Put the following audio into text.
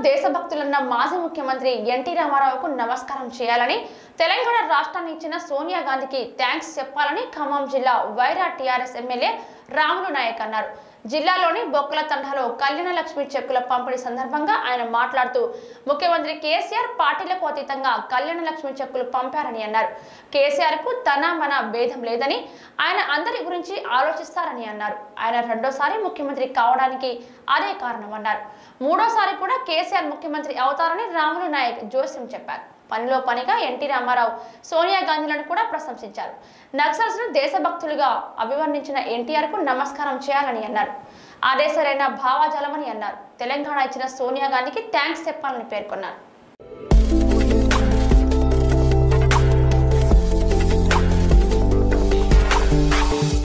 దేశభక్తులన్న మాజీ ముఖ్యమంత్రి ఎన్టీ రామారావుకు నమస్కారం చేయాలని తెలంగాణ రాష్ట్రాన్ని ఇచ్చిన సోనియా గాంధీకి థ్యాంక్స్ చెప్పాలని ఖమ్మం జిల్లా వైరా టీఆర్ఎస్ ఎమ్మెల్యే రాములు నాయక్ అన్నారు జిల్లాలోని బొక్కల తండాలో కళ్యాణ లక్ష్మి చెక్కుల పంపిణీ సందర్భంగా ఆయన మాట్లాడుతూ ముఖ్యమంత్రి కేసీఆర్ పార్టీలకు అతీతంగా కళ్యాణ లక్ష్మి చెక్కులు పంపారని అన్నారు కేసీఆర్ కు తన మన భేదం లేదని ఆయన అందరి గురించి ఆలోచిస్తారని అన్నారు ఆయన రెండోసారి ముఖ్యమంత్రి కావడానికి అదే కారణమన్నారు మూడోసారి కూడా కేసీఆర్ ముఖ్యమంత్రి అవుతారని రాములు నాయక్ జోస్యం చెప్పారు పనిలో పనిగా ఎన్టీ రామారావు సోనియా గాంధీలను కూడా ప్రశంసించారు నక్సల్స్ ను దేశభక్తులుగా అభివర్ణించిన ఎన్టీఆర్ కు నమస్కారం చేయాలని అన్నారు అదే సరైన భావాజాలమని అన్నారు తెలంగాణ ఇచ్చిన సోనియా గాంధీకి థ్యాంక్స్ చెప్పాలని పేర్కొన్నారు